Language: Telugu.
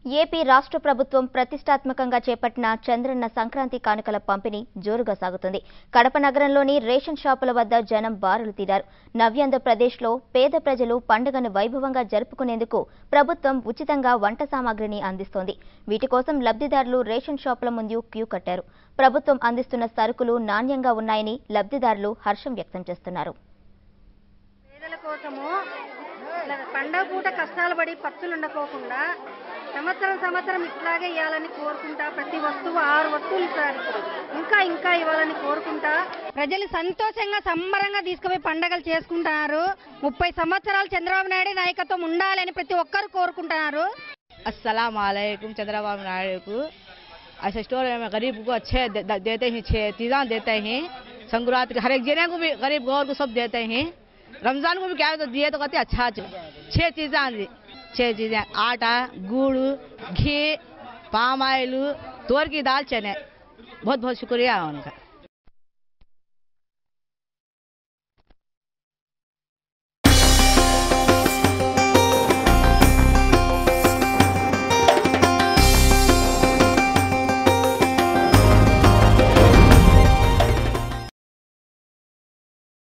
ఏపీ రాష్ట్ర ప్రభుత్వం ప్రతిష్టాత్మకంగా చేపట్టిన చంద్రన్న సంక్రాంతి కానుకల పంపిణీ జోరుగా సాగుతుంది కడప నగరంలోని రేషన్ షాపుల వద్ద జనం బారులు తీరారు నవ్యాంధ్రప్రదేశ్లో పేద ప్రజలు పండుగను వైభవంగా జరుపుకునేందుకు ప్రభుత్వం ఉచితంగా వంట సామాగ్రిని అందిస్తోంది వీటి కోసం లబ్ధిదారులు రేషన్ షాపుల ముందు క్యూ కట్టారు ప్రభుత్వం అందిస్తున్న సరుకులు నాణ్యంగా ఉన్నాయని లబ్ధిదారులు హర్షం వ్యక్తం చేస్తున్నారు పేదల కోసము ఇట్లా పండగ పూట కష్టాలు పడి పత్తులు ఉండకోకుండా సంవత్సరం సంవత్సరం ఇట్లాగే ఇవ్వాలని కోరుకుంటా ప్రతి వస్తువు ఆరు వస్తువులు ఇస్తారు ఇంకా ఇంకా ఇవ్వాలని కోరుకుంటా ప్రజలు సంతోషంగా సంబరంగా తీసుకుపోయి పండగలు చేసుకుంటున్నారు ముప్పై సంవత్సరాలు చంద్రబాబు నాయుడు నాయకత్వం ఉండాలని ప్రతి ఒక్కరు కోరుకుంటున్నారు अस्सलाम वालेकुम चंद्रबाबू नायडू को ऐसे स्टोर में गरीब को अच्छे दे- दे- देते हैं छः चीज़ां देते हैं संक्रांति हर एक जने को भी गरीब गौर को सब देते हैं रमजान को भी क्या है तो दिए तो कहते हैं अच्छा जो छः चीज़ां दी छः चीज़ें आटा गुड़ घी पाम ऑयल तोर की दाल चने बहुत बहुत शुक्रिया उनका